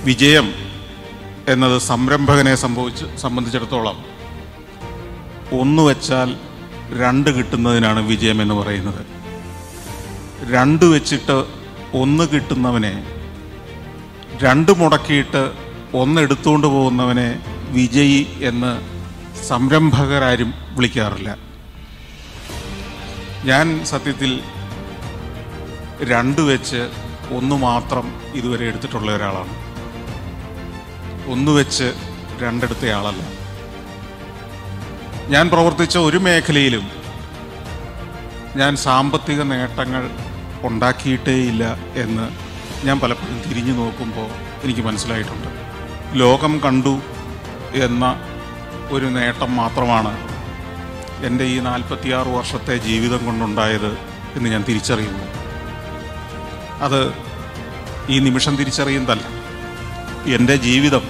വിജയം എന്നത് സംരംഭകനെ സംഭവിച്ച് സംബന്ധിച്ചിടത്തോളം ഒന്ന് വെച്ചാൽ രണ്ട് കിട്ടുന്നതിനാണ് വിജയം എന്ന് പറയുന്നത് രണ്ട് വെച്ചിട്ട് ഒന്ന് കിട്ടുന്നവനെ രണ്ട് മുടക്കിയിട്ട് ഒന്ന് എടുത്തുകൊണ്ട് പോകുന്നവനെ വിജയി എന്ന് സംരംഭകരാരും വിളിക്കാറില്ല ഞാൻ സത്യത്തിൽ രണ്ട് വെച്ച് ഒന്ന് മാത്രം ഇതുവരെ എടുത്തിട്ടുള്ള ഒരാളാണ് ഒന്ന് വെച്ച് രണ്ടെടുത്ത ആളല്ല ഞാൻ പ്രവർത്തിച്ച ഒരു മേഖലയിലും ഞാൻ സാമ്പത്തിക നേട്ടങ്ങൾ ഉണ്ടാക്കിയിട്ടേയില്ല എന്ന് ഞാൻ പലപ്പോഴും തിരിഞ്ഞു നോക്കുമ്പോൾ എനിക്ക് മനസ്സിലായിട്ടുണ്ട് ലോകം കണ്ടു എന്ന ഒരു നേട്ടം മാത്രമാണ് എൻ്റെ ഈ നാൽപ്പത്തിയാറ് വർഷത്തെ ജീവിതം കൊണ്ടുണ്ടായത് എന്ന് ഞാൻ തിരിച്ചറിയുന്നു അത് ഈ നിമിഷം തിരിച്ചറിയുന്നതല്ല എൻ്റെ ജീവിതം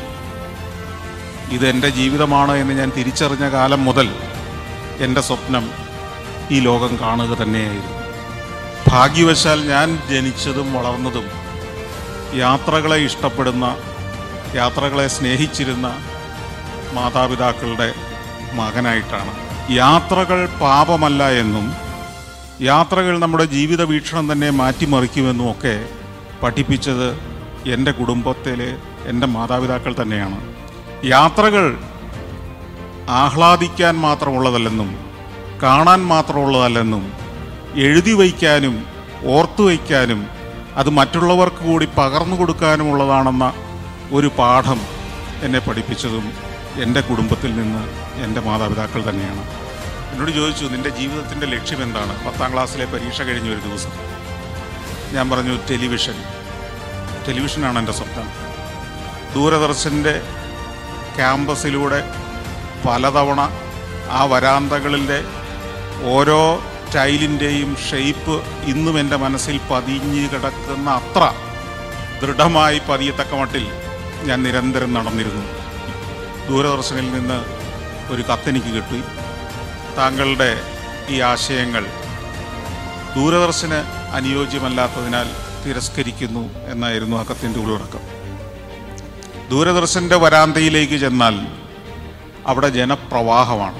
ഇത് എൻ്റെ ജീവിതമാണ് എന്ന് ഞാൻ തിരിച്ചറിഞ്ഞ കാലം മുതൽ എൻ്റെ സ്വപ്നം ഈ ലോകം കാണുക തന്നെയായിരുന്നു ഭാഗ്യവശാൽ ഞാൻ ജനിച്ചതും വളർന്നതും യാത്രകളെ ഇഷ്ടപ്പെടുന്ന യാത്രകളെ സ്നേഹിച്ചിരുന്ന മാതാപിതാക്കളുടെ മകനായിട്ടാണ് യാത്രകൾ പാപമല്ല എന്നും യാത്രകൾ നമ്മുടെ ജീവിത വീക്ഷണം തന്നെ മാറ്റിമറിക്കുമെന്നും ഒക്കെ പഠിപ്പിച്ചത് എൻ്റെ കുടുംബത്തിലെ എൻ്റെ മാതാപിതാക്കൾ തന്നെയാണ് യാത്രകൾ ആഹ്ലാദിക്കാൻ മാത്രമുള്ളതല്ലെന്നും കാണാൻ മാത്രമുള്ളതല്ലെന്നും എഴുതി വയ്ക്കാനും ഓർത്തു വയ്ക്കാനും അത് മറ്റുള്ളവർക്ക് കൂടി പകർന്നു കൊടുക്കാനുമുള്ളതാണെന്ന ഒരു പാഠം എന്നെ പഠിപ്പിച്ചതും എൻ്റെ കുടുംബത്തിൽ നിന്ന് എൻ്റെ മാതാപിതാക്കൾ തന്നെയാണ് എന്നോട് ചോദിച്ചു നിൻ്റെ ജീവിതത്തിൻ്റെ ലക്ഷ്യം എന്താണ് പത്താം ക്ലാസ്സിലെ പരീക്ഷ കഴിഞ്ഞ ഒരു ദിവസം ഞാൻ പറഞ്ഞു ടെലിവിഷൻ ടെലിവിഷനാണ് എൻ്റെ സ്വപ്നം ദൂരദർശൻ്റെ ക്യാമ്പസിലൂടെ പലതവണ ആ വരാന്തകളിലെ ഓരോ ടൈലിൻ്റെയും ഷെയ്പ്പ് ഇന്നും എൻ്റെ മനസ്സിൽ പതിഞ്ഞ് കിടക്കുന്ന അത്ര ദൃഢമായി പതിയത്തക്ക മട്ടിൽ ഞാൻ നിരന്തരം നടന്നിരുന്നു ദൂരദർശനിൽ നിന്ന് ഒരു കത്തെനിക്ക് കിട്ടി താങ്കളുടെ ഈ ആശയങ്ങൾ ദൂരദർശന് അനുയോജ്യമല്ലാത്തതിനാൽ തിരസ്കരിക്കുന്നു എന്നായിരുന്നു ആ കത്തിൻ്റെ ഉള്ളടക്കം ദൂരദർശൻ്റെ വരാന്തയിലേക്ക് ചെന്നാൽ അവിടെ ജനപ്രവാഹമാണ്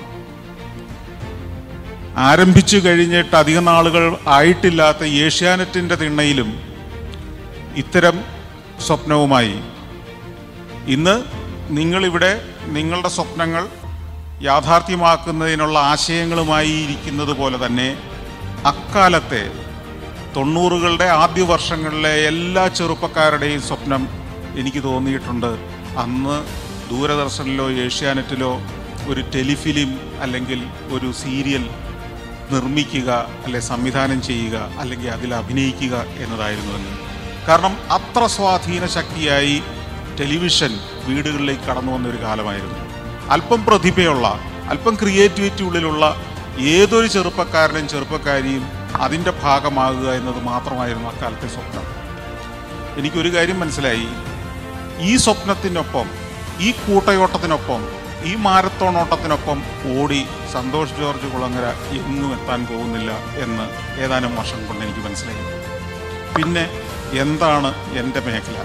ആരംഭിച്ചു കഴിഞ്ഞിട്ട് അധിക നാളുകൾ ആയിട്ടില്ലാത്ത ഏഷ്യാനെറ്റിൻ്റെ തിണ്ണയിലും ഇത്തരം സ്വപ്നവുമായി ഇന്ന് നിങ്ങളിവിടെ നിങ്ങളുടെ സ്വപ്നങ്ങൾ യാഥാർത്ഥ്യമാക്കുന്നതിനുള്ള ആശയങ്ങളുമായി ഇരിക്കുന്നത് പോലെ തന്നെ അക്കാലത്തെ തൊണ്ണൂറുകളുടെ ആദ്യ വർഷങ്ങളിലെ എല്ലാ ചെറുപ്പക്കാരുടെയും സ്വപ്നം എനിക്ക് തോന്നിയിട്ടുണ്ട് അന്ന് ദൂരദർശനിലോ ഏഷ്യാനെറ്റിലോ ഒരു ടെലിഫിലിം അല്ലെങ്കിൽ ഒരു സീരിയൽ നിർമ്മിക്കുക അല്ലെ സംവിധാനം ചെയ്യുക അല്ലെങ്കിൽ അതിൽ അഭിനയിക്കുക എന്നതായിരുന്നുവെന്ന് കാരണം അത്ര സ്വാധീന ശക്തിയായി ടെലിവിഷൻ വീടുകളിലേക്ക് കടന്നു വന്ന ഒരു കാലമായിരുന്നു അല്പം പ്രതിഭയുള്ള അല്പം ക്രിയേറ്റിവിറ്റി ഉള്ളിലുള്ള ഏതൊരു ചെറുപ്പക്കാരനും ചെറുപ്പക്കാരിയും അതിൻ്റെ ഭാഗമാകുക എന്നത് മാത്രമായിരുന്നു അക്കാലത്തെ സ്വപ്നം എനിക്കൊരു കാര്യം മനസ്സിലായി ഈ സ്വപ്നത്തിനൊപ്പം ഈ കൂട്ടയോട്ടത്തിനൊപ്പം ഈ മാരത്തോൺ ഓട്ടത്തിനൊപ്പം ഓടി സന്തോഷ് ജോർജ് കുളങ്ങര എങ്ങും എത്താൻ പോകുന്നില്ല എന്ന് ഏതാനും വർഷം കൊണ്ട് എനിക്ക് മനസ്സിലായി പിന്നെ എന്താണ് എൻ്റെ മേഖല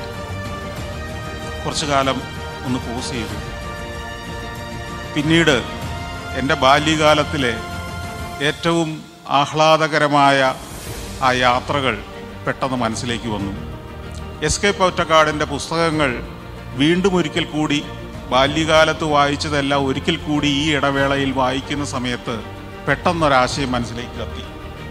കുറച്ചു കാലം ഒന്ന് പോസ് ചെയ്തു പിന്നീട് എൻ്റെ ബാല്യകാലത്തിലെ ഏറ്റവും ആഹ്ലാദകരമായ ആ യാത്രകൾ പെട്ടെന്ന് മനസ്സിലേക്ക് വന്നു എസ് കെ പൊറ്റക്കാടിൻ്റെ പുസ്തകങ്ങൾ വീണ്ടും ഒരിക്കൽ കൂടി ബാല്യകാലത്ത് വായിച്ചതെല്ലാം ഒരിക്കൽ കൂടി ഈ ഇടവേളയിൽ വായിക്കുന്ന സമയത്ത് പെട്ടെന്നൊരാശയം മനസ്സിലേക്ക് കത്തി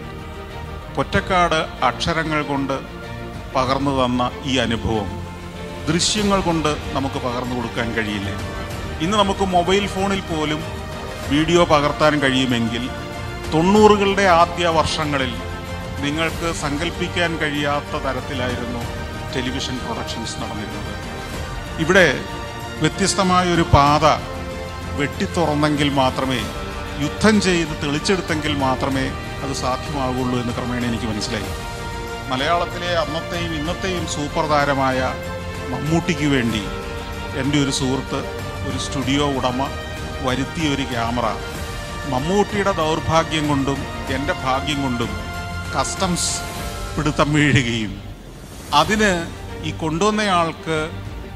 പൊറ്റക്കാട് അക്ഷരങ്ങൾ കൊണ്ട് പകർന്നു തന്ന ഈ അനുഭവം ദൃശ്യങ്ങൾ കൊണ്ട് നമുക്ക് പകർന്നു കൊടുക്കാൻ കഴിയില്ലേ ഇന്ന് നമുക്ക് മൊബൈൽ ഫോണിൽ പോലും വീഡിയോ പകർത്താൻ കഴിയുമെങ്കിൽ തൊണ്ണൂറുകളുടെ ആദ്യ വർഷങ്ങളിൽ നിങ്ങൾക്ക് സങ്കല്പിക്കാൻ കഴിയാത്ത തരത്തിലായിരുന്നു ടെലിവിഷൻ പ്രൊഡക്ഷൻസ് നടന്നിരുന്നത് ഇവിടെ വ്യത്യസ്തമായ ഒരു പാത വെട്ടിത്തുറന്നെങ്കിൽ മാത്രമേ യുദ്ധം ചെയ്ത് തെളിച്ചെടുത്തെങ്കിൽ മാത്രമേ അത് സാധ്യമാകുള്ളൂ എന്ന് ക്രമേണ എനിക്ക് മനസ്സിലായി മലയാളത്തിലെ അന്നത്തെയും ഇന്നത്തെയും സൂപ്പർ താരമായ മമ്മൂട്ടിക്ക് വേണ്ടി എൻ്റെ ഒരു സുഹൃത്ത് ഒരു സ്റ്റുഡിയോ ഉടമ വരുത്തിയ ഒരു ക്യാമറ മമ്മൂട്ടിയുടെ ദൗർഭാഗ്യം കൊണ്ടും എൻ്റെ ഭാഗ്യം കൊണ്ടും കസ്റ്റംസ് പിടുത്തം വീഴുകയും അതിന് ഈ കൊണ്ടുവന്നയാൾക്ക്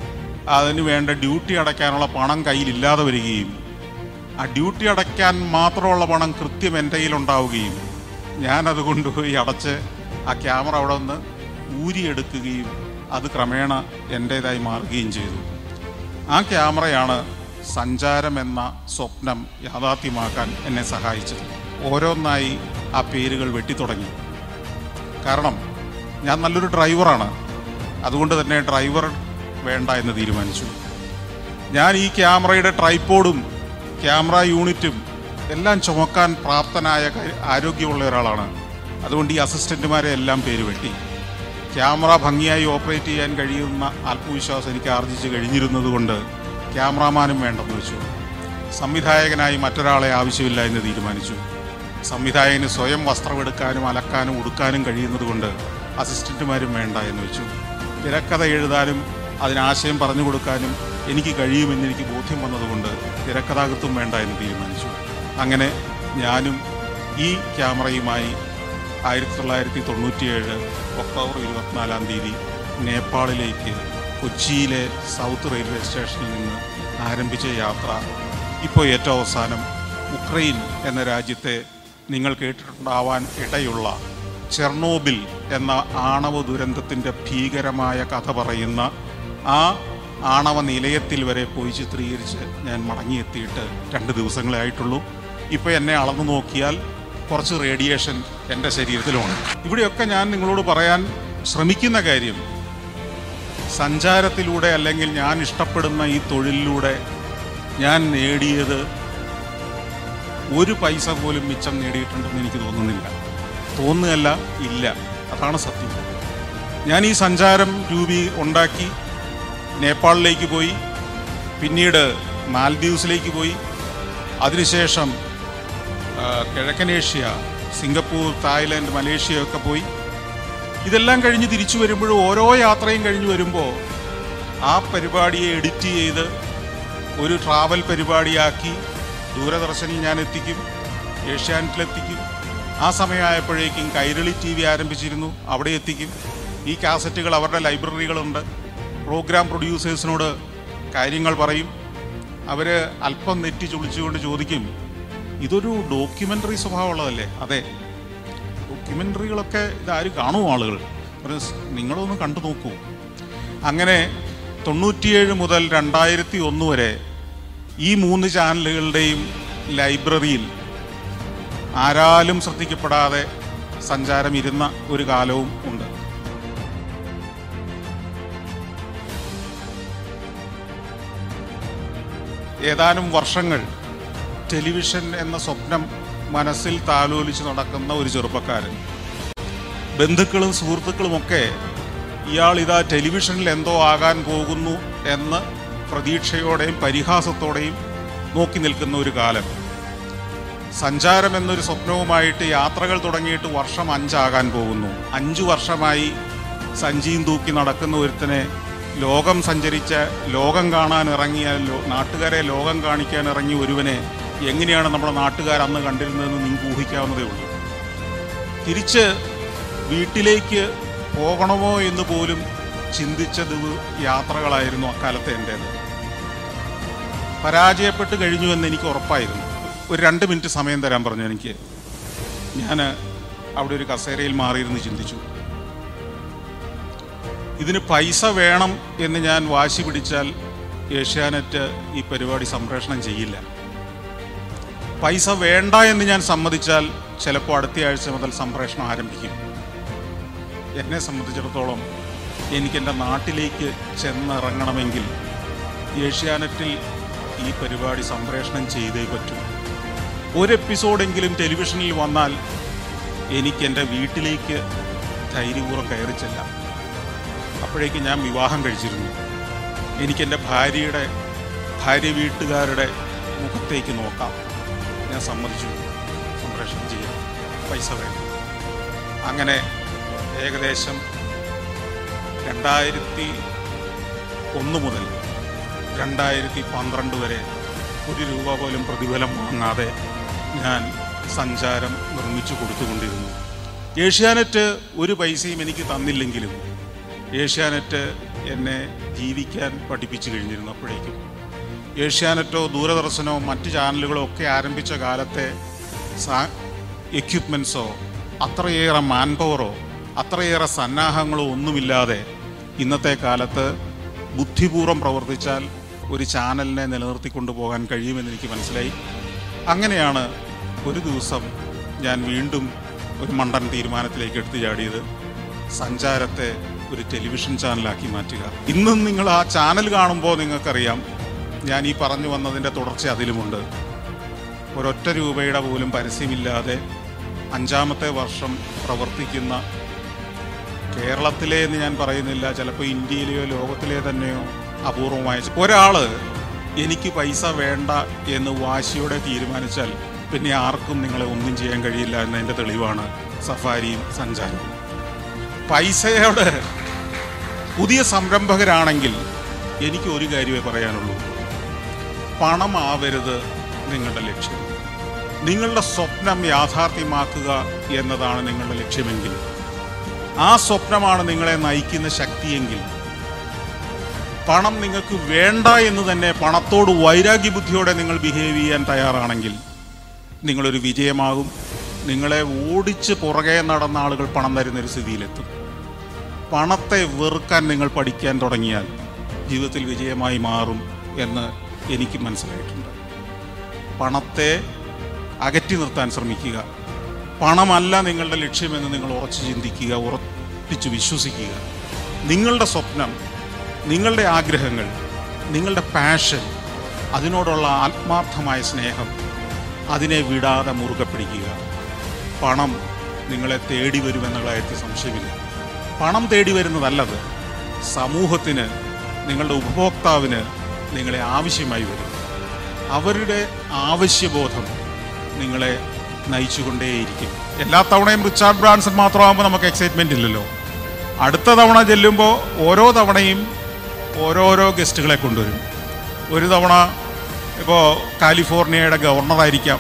അതിന് വേണ്ട ഡ്യൂട്ടി അടയ്ക്കാനുള്ള പണം കയ്യിലില്ലാതെ വരികയും ആ ഡ്യൂട്ടി അടയ്ക്കാൻ മാത്രമുള്ള പണം കൃത്യം എൻ്റെ കയ്യിലുണ്ടാവുകയും ഞാനത് കൊണ്ടുപോയി അടച്ച് ആ ക്യാമറ അവിടെ നിന്ന് ഊരിയെടുക്കുകയും അത് ക്രമേണ എൻ്റേതായി മാറുകയും ചെയ്തു ആ ക്യാമറയാണ് സഞ്ചാരം എന്ന സ്വപ്നം യാഥാർത്ഥ്യമാക്കാൻ എന്നെ സഹായിച്ചത് ഓരോന്നായി ആ പേരുകൾ വെട്ടിത്തുടങ്ങി കാരണം ഞാൻ നല്ലൊരു ഡ്രൈവറാണ് അതുകൊണ്ട് തന്നെ ഡ്രൈവർ വേണ്ട എന്ന് തീരുമാനിച്ചു ഞാൻ ഈ ക്യാമറയുടെ ട്രൈപ്പോഡും ക്യാമറ യൂണിറ്റും എല്ലാം ചുമക്കാൻ പ്രാപ്തനായ ക- ആരോഗ്യമുള്ള ഒരാളാണ് അതുകൊണ്ട് ഈ അസിസ്റ്റന്റുമാരെ എല്ലാം പേര് വെട്ടി ക്യാമറ ഭംഗിയായി ഓപ്പറേറ്റ് ചെയ്യാൻ കഴിയുന്ന ആത്മവിശ്വാസം എനിക്ക് ആർജിച്ച് കഴിഞ്ഞിരുന്നത് കൊണ്ട് ക്യാമറാമാനും വേണ്ടെന്ന് വെച്ചു സംവിധായകനായി മറ്റൊരാളെ ആവശ്യമില്ല എന്ന് തീരുമാനിച്ചു സംവിധായകന് സ്വയം വസ്ത്രമെടുക്കാനും അലക്കാനും ഉടുക്കാനും കഴിയുന്നത് കൊണ്ട് അസിസ്റ്റന്റുമാരും വേണ്ട എന്ന് വെച്ചു തിരക്കഥ എഴുതാനും അതിനാശയം പറഞ്ഞു കൊടുക്കാനും എനിക്ക് കഴിയുമെന്ന് എനിക്ക് ബോധ്യം വന്നതുകൊണ്ട് തിരക്കഥാകൃത്തും വേണ്ട എന്ന് തീരുമാനിച്ചു അങ്ങനെ ഞാനും ഈ ക്യാമറയുമായി ആയിരത്തി തൊള്ളായിരത്തി തൊണ്ണൂറ്റിയേഴ് ഒക്ടോബർ ഇരുപത്തിനാലാം തീയതി നേപ്പാളിലേക്ക് കൊച്ചിയിലെ സൗത്ത് റെയിൽവേ സ്റ്റേഷനിൽ നിന്ന് ആരംഭിച്ച യാത്ര ഇപ്പോൾ ഏറ്റവും അവസാനം ഉക്രൈൻ എന്ന രാജ്യത്തെ നിങ്ങൾ കേട്ടിട്ടുണ്ടാവാൻ ഇടയുള്ള ചെർണോബിൽ എന്ന ആണവ ദുരന്തത്തിൻ്റെ ഭീകരമായ കഥ പറയുന്ന ആ ആണവ നിലയത്തിൽ വരെ പോയി ചിത്രീകരിച്ച് ഞാൻ മടങ്ങിയെത്തിയിട്ട് രണ്ട് ദിവസങ്ങളേ ആയിട്ടുള്ളൂ ഇപ്പോൾ എന്നെ അളന്നു നോക്കിയാൽ കുറച്ച് റേഡിയേഷൻ എൻ്റെ ശരീരത്തിലുണ്ട് ഇവിടെയൊക്കെ ഞാൻ നിങ്ങളോട് പറയാൻ ശ്രമിക്കുന്ന കാര്യം സഞ്ചാരത്തിലൂടെ അല്ലെങ്കിൽ ഞാൻ ഇഷ്ടപ്പെടുന്ന ഈ തൊഴിലിലൂടെ ഞാൻ നേടിയത് ഒരു പൈസ പോലും മിച്ചം നേടിയിട്ടുണ്ടെന്ന് എനിക്ക് തോന്നുന്നില്ല തോന്നുകയല്ല ഇല്ല അതാണ് സത്യം ഞാൻ ഈ സഞ്ചാരം രൂപി ഉണ്ടാക്കി നേപ്പാളിലേക്ക് പോയി പിന്നീട് മാൽദീവ്സിലേക്ക് പോയി അതിനുശേഷം ആ, കിഴക്കനേഷ്യ സിംഗപ്പൂർ തായ്ലൻഡ് മലേഷ്യയൊക്കെ പോയി ഇതെല്ലാം കഴിഞ്ഞ് തിരിച്ചു വരുമ്പോഴും ഓരോ യാത്രയും കഴിഞ്ഞ് വരുമ്പോൾ ആ പരിപാടിയെ എഡിറ്റ് ചെയ്ത് ഒരു ട്രാവൽ പരിപാടിയാക്കി ദൂരദർശനിൽ ഞാൻ എത്തിക്കും ഏഷ്യാനെറ്റിലെത്തിക്കും ആ സമയമായപ്പോഴേക്കും കൈരളി ടി വി ആരംഭിച്ചിരുന്നു അവിടെ എത്തിക്കും ഈ കാസറ്റുകൾ അവരുടെ ലൈബ്രറികളുണ്ട് പ്രോഗ്രാം പ്രൊഡ്യൂസേഴ്സിനോട് കാര്യങ്ങൾ പറയും അവർ അല്പം നെറ്റി ചുളിച്ചുകൊണ്ട് ചോദിക്കും ഇതൊരു ഡോക്യുമെൻ്ററി സ്വഭാവമുള്ളതല്ലേ അതെ ഡോക്യുമെൻ്ററികളൊക്കെ ഇതാരും കാണുമോ ആളുകൾ ഒരു സ് നിങ്ങളൊന്ന് കണ്ടു നോക്കൂ അങ്ങനെ തൊണ്ണൂറ്റിയേഴ് മുതൽ രണ്ടായിരത്തി ഒന്ന് വരെ ഈ മൂന്ന് ചാനലുകളുടെയും ലൈബ്രറിയിൽ ആരാലും ശ്രദ്ധിക്കപ്പെടാതെ സഞ്ചാരം ഇരുന്ന ഒരു കാലവും ഉണ്ട് ഏതാനും വർഷങ്ങൾ ടെലിവിഷൻ എന്ന സ്വപ്നം മനസ്സിൽ താലോലിച്ച് നടക്കുന്ന ഒരു ചെറുപ്പക്കാരൻ ബന്ധുക്കളും സുഹൃത്തുക്കളുമൊക്കെ ഇയാൾ ഇതാ ടെലിവിഷനിൽ എന്തോ ആകാൻ പോകുന്നു എന്ന് പ്രതീക്ഷയോടെയും പരിഹാസത്തോടെയും നോക്കി നിൽക്കുന്ന ഒരു കാലം സഞ്ചാരം എന്നൊരു സ്വപ്നവുമായിട്ട് യാത്രകൾ തുടങ്ങിയിട്ട് വർഷം അഞ്ചാകാൻ പോകുന്നു അഞ്ചു വർഷമായി സഞ്ചിയും തൂക്കി നടക്കുന്ന ഒരുത്തനെ ലോകം സഞ്ചരിച്ച ലോകം കാണാൻ ഇറങ്ങിയ ലോ- നാട്ടുകാരെ ലോകം കാണിക്കാൻ ഇറങ്ങിയ ഒരുവനെ എങ്ങനെയാണ് നമ്മുടെ നാട്ടുകാർ അന്ന് കണ്ടിരുന്നതെന്ന് നിങ്ങൾക്ക് ഊഹിക്കാവുന്നതേ ഉള്ളൂ തിരിച്ച് വീട്ടിലേക്ക് പോകണമോ എന്ന് പോലും ചിന്തിച്ച ദിവ യാത്രകളായിരുന്നു അക്കാലത്തെ എൻ്റേത് പരാജയപ്പെട്ട് കഴിഞ്ഞു എന്ന് എനിക്ക് ഉറപ്പായിരുന്നു ഒരു രണ്ട് മിനിറ്റ് സമയം തരാൻ പറഞ്ഞു എനിക്ക് ഞാൻ അവിടെ ഒരു കസേരയിൽ മാറിയിരുന്ന് ചിന്തിച്ചു ഇതിന് പൈസ വേണം എന്ന് ഞാൻ വാശി പിടിച്ചാൽ ഏഷ്യാനെറ്റ് ഈ പരിപാടി സംപ്രേഷണം ചെയ്യില്ല പൈസ വേണ്ട എന്ന് ഞാൻ സമ്മതിച്ചാൽ ചിലപ്പോൾ അടുത്ത ആഴ്ച മുതൽ സംപ്രേഷണം ആരംഭിക്കും എന്നെ സംബന്ധിച്ചിടത്തോളം എനിക്ക് എൻ്റെ നാട്ടിലേക്ക് ചെന്നിറങ്ങണമെങ്കിൽ ഏഷ്യാനെറ്റിൽ ഈ പരിപാടി സംപ്രേഷണം ചെയ്തേ പറ്റൂ ഒരു എപ്പിസോഡെങ്കിലും ടെലിവിഷനിൽ വന്നാൽ എനിക്ക് എൻ്റെ വീട്ടിലേക്ക് ധൈര്യപൂർവ്വം കയറി ചെല്ലാം അപ്പോഴേക്ക് ഞാൻ വിവാഹം കഴിച്ചിരുന്നു എനിക്ക് എൻ്റെ ഭാര്യയുടെ ഭാര്യ വീട്ടുകാരുടെ മുഖത്തേക്ക് നോക്കാം ഞാൻ സമ്മതിച്ചു സംപ്രേഷണം ചെയ്യാം പൈസ വേണം അങ്ങനെ ഏകദേശം രണ്ടായിരത്തി ഒന്ന് മുതൽ രണ്ടായിരത്തി പന്ത്രണ്ട് വരെ ഒരു രൂപ പോലും പ്രതിഫലം വാങ്ങാതെ ഞാൻ സഞ്ചാരം നിർമ്മിച്ചു കൊടുത്തുകൊണ്ടിരുന്നു ഏഷ്യാനെറ്റ് ഒരു പൈസയും എനിക്ക് തന്നില്ലെങ്കിലും ഏഷ്യാനെറ്റ് എന്നെ ജീവിക്കാൻ പഠിപ്പിച്ചു കഴിഞ്ഞിരുന്നു അപ്പോഴേക്കും ഏഷ്യാനെറ്റോ ദൂരദർശനോ മറ്റ് ചാനലുകളോ ഒക്കെ ആരംഭിച്ച കാലത്തെ സാ എക്യുപ്മെൻസോ അത്രയേറെ മാൻ പവറോ അത്രയേറെ സന്നാഹങ്ങളോ ഒന്നുമില്ലാതെ ഇന്നത്തെ കാലത്ത് ബുദ്ധിപൂർവ്വം പ്രവർത്തിച്ചാൽ ഒരു ചാനലിനെ നിലനിർത്തിക്കൊണ്ടു പോകാൻ കഴിയുമെന്ന് എനിക്ക് മനസ്സിലായി അങ്ങനെയാണ് ഒരു ദിവസം ഞാൻ വീണ്ടും ഒരു മണ്ടൻ തീരുമാനത്തിലേക്ക് എടുത്തു ചാടിയത് സഞ്ചാരത്തെ ഒരു ടെലിവിഷൻ ചാനലാക്കി മാറ്റുക ഇന്നും നിങ്ങൾ ആ ചാനൽ കാണുമ്പോൾ നിങ്ങൾക്കറിയാം ഞാൻ ഈ പറഞ്ഞു വന്നതിൻ്റെ തുടർച്ച അതിലുമുണ്ട് ഒരൊറ്റ രൂപയുടെ പോലും പരസ്യമില്ലാതെ അഞ്ചാമത്തെ വർഷം പ്രവർത്തിക്കുന്ന കേരളത്തിലെ എന്ന് ഞാൻ പറയുന്നില്ല ചിലപ്പോൾ ഇന്ത്യയിലെയോ ലോകത്തിലെ തന്നെയോ അപൂർവമായ ഒരാള് എനിക്ക് പൈസ വേണ്ട എന്ന് വാശിയോടെ തീരുമാനിച്ചാൽ പിന്നെ ആർക്കും നിങ്ങളെ ഒന്നും ചെയ്യാൻ കഴിയില്ല എന്നതിൻ്റെ തെളിവാണ് സഫാരിയും സഞ്ചാരവും പൈസയോട് പുതിയ സംരംഭകരാണെങ്കിൽ എനിക്ക് ഒരു കാര്യമേ പറയാനുള്ളൂ പണമാവരുത് നിങ്ങളുടെ ലക്ഷ്യം നിങ്ങളുടെ സ്വപ്നം യാഥാർത്ഥ്യമാക്കുക എന്നതാണ് നിങ്ങളുടെ ലക്ഷ്യമെങ്കിൽ ആ സ്വപ്നമാണ് നിങ്ങളെ നയിക്കുന്ന ശക്തിയെങ്കിൽ പണം നിങ്ങൾക്ക് വേണ്ട എന്ന് തന്നെ പണത്തോട് വൈരാഗ്യ ബുദ്ധിയോടെ നിങ്ങൾ ബിഹേവ് ചെയ്യാൻ തയ്യാറാണെങ്കിൽ നിങ്ങളൊരു വിജയമാകും നിങ്ങളെ ഓടിച്ച് പുറകെ നടന്ന ആളുകൾ പണം തരുന്നൊരു സ്ഥിതിയിലെത്തും പണത്തെ വെറുക്കാൻ നിങ്ങൾ പഠിക്കാൻ തുടങ്ങിയാൽ ജീവിതത്തിൽ വിജയമായി മാറും എന്ന് എനിക്ക് മനസ്സിലായിട്ടുണ്ട് പണത്തെ അകറ്റി നിർത്താൻ ശ്രമിക്കുക പണമല്ല നിങ്ങളുടെ ലക്ഷ്യമെന്ന് നിങ്ങൾ ഉറച്ചു ചിന്തിക്കുക ഉറപ്പിച്ച് വിശ്വസിക്കുക നിങ്ങളുടെ സ്വപ്നം നിങ്ങളുടെ ആഗ്രഹങ്ങൾ നിങ്ങളുടെ പാഷൻ അതിനോടുള്ള ആത്മാർത്ഥമായ സ്നേഹം അതിനെ വിടാതെ മുറുകെ പിടിക്കുക പണം നിങ്ങളെ തേടി വരുമെന്നുള്ള കാര്യത്തിൽ സംശയമില്ല പണം തേടി വരുന്നതല്ലത് സമൂഹത്തിന് നിങ്ങളുടെ ഉപഭോക്താവിന് നിങ്ങളെ ആവശ്യമായി വരും അവരുടെ ആവശ്യബോധം നിങ്ങളെ നയിച്ചുകൊണ്ടേയിരിക്കും എല്ലാ തവണയും റിച്ചാർഡ് ബ്രാൻസൺ മാത്രമാകുമ്പോൾ നമുക്ക് എക്സൈറ്റ്മെൻ്റ് ഇല്ലല്ലോ അടുത്ത തവണ ചെല്ലുമ്പോൾ ഓരോ തവണയും ഓരോരോ ഗസ്റ്റുകളെ കൊണ്ടുവരും ഒരു തവണ ഇപ്പോൾ കാലിഫോർണിയയുടെ ഗവർണറായിരിക്കാം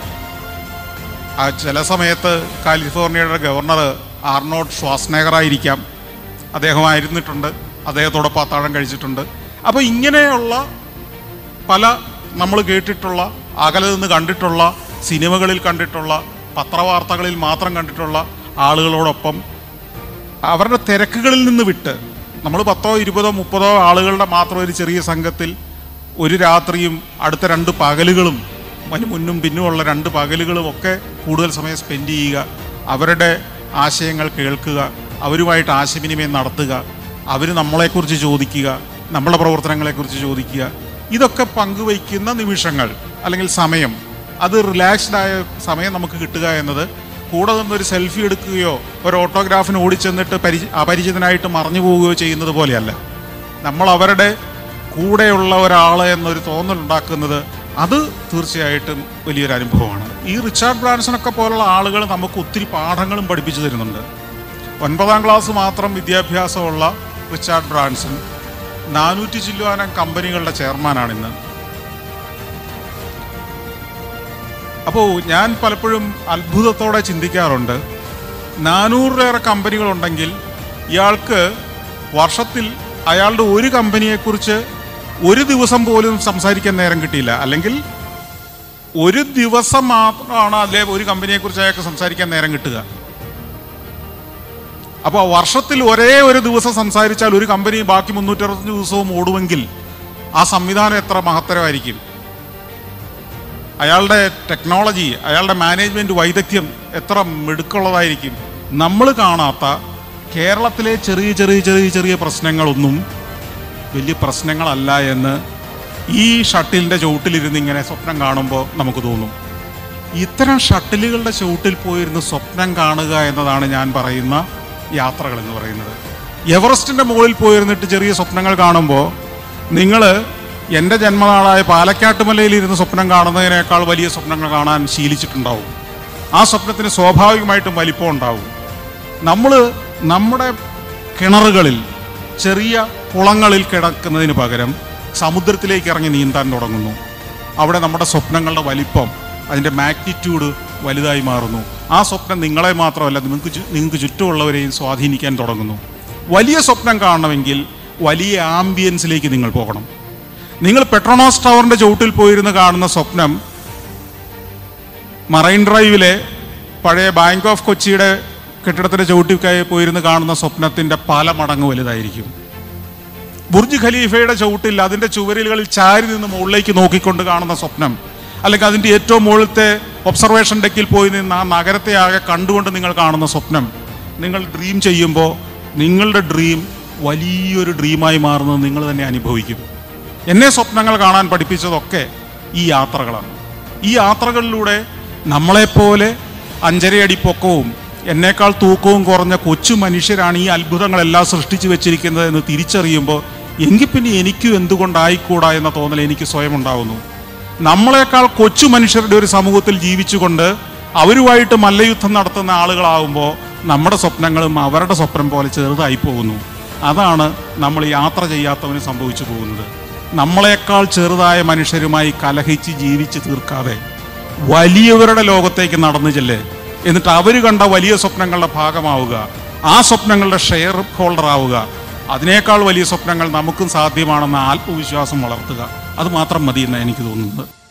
ആ ചില സമയത്ത് കാലിഫോർണിയയുടെ ഗവർണർ ആർണോഡ് ഷ്വാസ്നേഗർ ആയിരിക്കാം അദ്ദേഹമായിരുന്നിട്ടുണ്ട് അദ്ദേഹത്തോടൊപ്പം അത്താഴം കഴിച്ചിട്ടുണ്ട് അപ്പോൾ ഇങ്ങനെയുള്ള പല നമ്മൾ കേട്ടിട്ടുള്ള അകലെ നിന്ന് കണ്ടിട്ടുള്ള സിനിമകളിൽ കണ്ടിട്ടുള്ള പത്രവാർത്തകളിൽ മാത്രം കണ്ടിട്ടുള്ള ആളുകളോടൊപ്പം അവരുടെ തിരക്കുകളിൽ നിന്ന് വിട്ട് നമ്മൾ പത്തോ ഇരുപതോ മുപ്പതോ ആളുകളുടെ മാത്രം ഒരു ചെറിയ സംഘത്തിൽ ഒരു രാത്രിയും അടുത്ത രണ്ട് പകലുകളും അതിന് മുന്നും പിന്നുമുള്ള രണ്ട് പകലുകളും ഒക്കെ കൂടുതൽ സമയം സ്പെൻഡ് ചെയ്യുക അവരുടെ ആശയങ്ങൾ കേൾക്കുക അവരുമായിട്ട് ആശയവിനിമയം നടത്തുക അവർ നമ്മളെക്കുറിച്ച് ചോദിക്കുക നമ്മളെ പ്രവർത്തനങ്ങളെക്കുറിച്ച് ചോദിക്കുക ഇതൊക്കെ പങ്കുവയ്ക്കുന്ന നിമിഷങ്ങൾ അല്ലെങ്കിൽ സമയം അത് റിലാക്സ്ഡ് ആയ സമയം നമുക്ക് കിട്ടുക എന്നത് കൂടെ നിന്നൊരു സെൽഫി എടുക്കുകയോ ഒരു ഓട്ടോഗ്രാഫിന് ഓടിച്ചെന്നിട്ട് പരിചി അപരിചിതനായിട്ട് മറഞ്ഞു പോവുകയോ ചെയ്യുന്നത് പോലെയല്ല നമ്മൾ അവരുടെ കൂടെയുള്ള ഒരാൾ എന്നൊരു തോന്നൽ ഉണ്ടാക്കുന്നത് അത് തീർച്ചയായിട്ടും വലിയൊരു അനുഭവമാണ് ഈ റിച്ചാർഡ് ബ്രാൻസണൊക്കെ പോലുള്ള ആളുകൾ നമുക്ക് ഒത്തിരി പാഠങ്ങളും പഠിപ്പിച്ചു തരുന്നുണ്ട് ഒൻപതാം ക്ലാസ് മാത്രം വിദ്യാഭ്യാസമുള്ള റിച്ചാർഡ് ബ്രാൻസൺ നാനൂറ്റി ചില്ലുവാനം കമ്പനികളുടെ ചെയർമാനാണ് ഇന്ന് അപ്പോൾ ഞാൻ പലപ്പോഴും അത്ഭുതത്തോടെ ചിന്തിക്കാറുണ്ട് നാനൂറിലേറെ കമ്പനികളുണ്ടെങ്കിൽ ഇയാൾക്ക് വർഷത്തിൽ അയാളുടെ ഒരു കമ്പനിയെക്കുറിച്ച് ഒരു ദിവസം പോലും സംസാരിക്കാൻ നേരം കിട്ടിയില്ല അല്ലെങ്കിൽ ഒരു ദിവസം മാത്രമാണ് അല്ലെ ഒരു കമ്പനിയെക്കുറിച്ച് അയാൾക്ക് സംസാരിക്കാൻ നേരം കിട്ടുക അപ്പോൾ വർഷത്തിൽ ഒരേ ഒരു ദിവസം സംസാരിച്ചാൽ ഒരു കമ്പനി ബാക്കി മുന്നൂറ്ററുപത്തഞ്ച് ദിവസവും ഓടുമെങ്കിൽ ആ സംവിധാനം എത്ര മഹത്തരമായിരിക്കും അയാളുടെ ടെക്നോളജി അയാളുടെ മാനേജ്മെന്റ് വൈദഗ്ധ്യം എത്ര മിടുക്കുള്ളതായിരിക്കും നമ്മൾ കാണാത്ത കേരളത്തിലെ ചെറിയ ചെറിയ ചെറിയ ചെറിയ പ്രശ്നങ്ങളൊന്നും വലിയ പ്രശ്നങ്ങളല്ല എന്ന് ഈ ഷട്ടിലിൻ്റെ ചുവട്ടിലിരുന്ന് ഇങ്ങനെ സ്വപ്നം കാണുമ്പോൾ നമുക്ക് തോന്നും ഇത്തരം ഷട്ടിലുകളുടെ ചുവട്ടിൽ പോയിരുന്ന് സ്വപ്നം കാണുക എന്നതാണ് ഞാൻ പറയുന്ന യാത്രകൾ എന്ന് പറയുന്നത് എവറസ്റ്റിൻ്റെ മുകളിൽ പോയിരുന്നിട്ട് ചെറിയ സ്വപ്നങ്ങൾ കാണുമ്പോൾ നിങ്ങൾ എൻ്റെ ജന്മനാളായ പാലക്കാട്ടുമലയിൽ ഇരുന്ന് സ്വപ്നം കാണുന്നതിനേക്കാൾ വലിയ സ്വപ്നങ്ങൾ കാണാൻ ശീലിച്ചിട്ടുണ്ടാവും ആ സ്വപ്നത്തിന് സ്വാഭാവികമായിട്ടും വലിപ്പം ഉണ്ടാവും നമ്മൾ നമ്മുടെ കിണറുകളിൽ ചെറിയ കുളങ്ങളിൽ കിടക്കുന്നതിന് പകരം സമുദ്രത്തിലേക്ക് ഇറങ്ങി നീന്താൻ തുടങ്ങുന്നു അവിടെ നമ്മുടെ സ്വപ്നങ്ങളുടെ വലിപ്പം അതിൻ്റെ മാഗ്നിറ്റ്യൂഡ് വലുതായി മാറുന്നു ആ സ്വപ്നം നിങ്ങളെ മാത്രമല്ല നിങ്ങൾക്ക് ചു- നിങ്ങൾക്ക് ചുറ്റുമുള്ളവരെയും സ്വാധീനിക്കാൻ തുടങ്ങുന്നു വലിയ സ്വപ്നം കാണണമെങ്കിൽ വലിയ ആംബിയൻസിലേക്ക് നിങ്ങൾ പോകണം നിങ്ങൾ പെട്രോണോസ് ടവറിന്റെ ചുവട്ടിൽ പോയിരുന്ന് കാണുന്ന സ്വപ്നം മറൈൻ ഡ്രൈവിലെ പഴയ ബാങ്ക് ഓഫ് കൊച്ചിയുടെ കെട്ടിടത്തിന്റെ ചുവട്ടിൽ കയറി പോയിരുന്ന് കാണുന്ന സ്വപ്നത്തിന്റെ പല മടങ്ങ് വലുതായിരിക്കും ബുർജ് ഖലീഫയുടെ ചുവട്ടിൽ അതിന്റെ ചുവരുകളിൽ ചാരി നിന്ന് മുകളിലേക്ക് നോക്കിക്കൊണ്ട് കാണുന്ന സ്വപ്നം അല്ലെങ്കിൽ അതിന്റെ ഏറ്റവും മുകളിലത്തെ ഒബ്സർവേഷൻ ഡെക്കിൽ പോയി നിന്ന് ആ നഗരത്തെ ആകെ കണ്ടുകൊണ്ട് നിങ്ങൾ കാണുന്ന സ്വപ്നം നിങ്ങൾ ഡ്രീം ചെയ്യുമ്പോൾ നിങ്ങളുടെ ഡ്രീം വലിയൊരു ഡ്രീമായി മാറുന്നത് നിങ്ങൾ തന്നെ അനുഭവിക്കും എന്നെ സ്വപ്നങ്ങൾ കാണാൻ പഠിപ്പിച്ചതൊക്കെ ഈ യാത്രകളാണ് ഈ യാത്രകളിലൂടെ നമ്മളെപ്പോലെ അഞ്ചരയടി പൊക്കവും എന്നേക്കാൾ തൂക്കവും കുറഞ്ഞ കൊച്ചു മനുഷ്യരാണ് ഈ അത്ഭുതങ്ങളെല്ലാം സൃഷ്ടിച്ചു വെച്ചിരിക്കുന്നത് എന്ന് തിരിച്ചറിയുമ്പോൾ എങ്കിൽ പിന്നെ എനിക്കും എന്തുകൊണ്ടായിക്കൂടാ എന്ന തോന്നൽ എനിക്ക് സ്വയം ഉണ്ടാവുന്നു നമ്മളെക്കാൾ കൊച്ചു മനുഷ്യരുടെ ഒരു സമൂഹത്തിൽ ജീവിച്ചുകൊണ്ട് അവരുമായിട്ട് മല്ലയുദ്ധം നടത്തുന്ന ആളുകളാവുമ്പോൾ നമ്മുടെ സ്വപ്നങ്ങളും അവരുടെ സ്വപ്നം പോലെ ചെറുതായി പോകുന്നു അതാണ് നമ്മൾ യാത്ര ചെയ്യാത്തവന് സംഭവിച്ചു പോകുന്നത് നമ്മളെക്കാൾ ചെറുതായ മനുഷ്യരുമായി കലഹിച്ച് ജീവിച്ച് തീർക്കാതെ വലിയവരുടെ ലോകത്തേക്ക് നടന്നു ചെല്ലേ എന്നിട്ട് അവർ കണ്ട വലിയ സ്വപ്നങ്ങളുടെ ഭാഗമാവുക ആ സ്വപ്നങ്ങളുടെ ഷെയർ ഹോൾഡർ ആവുക അതിനേക്കാൾ വലിയ സ്വപ്നങ്ങൾ നമുക്കും സാധ്യമാണെന്ന ആത്മവിശ്വാസം വളർത്തുക അത് മാത്രം മതി എന്നാണ് എനിക്ക് തോന്നുന്നത്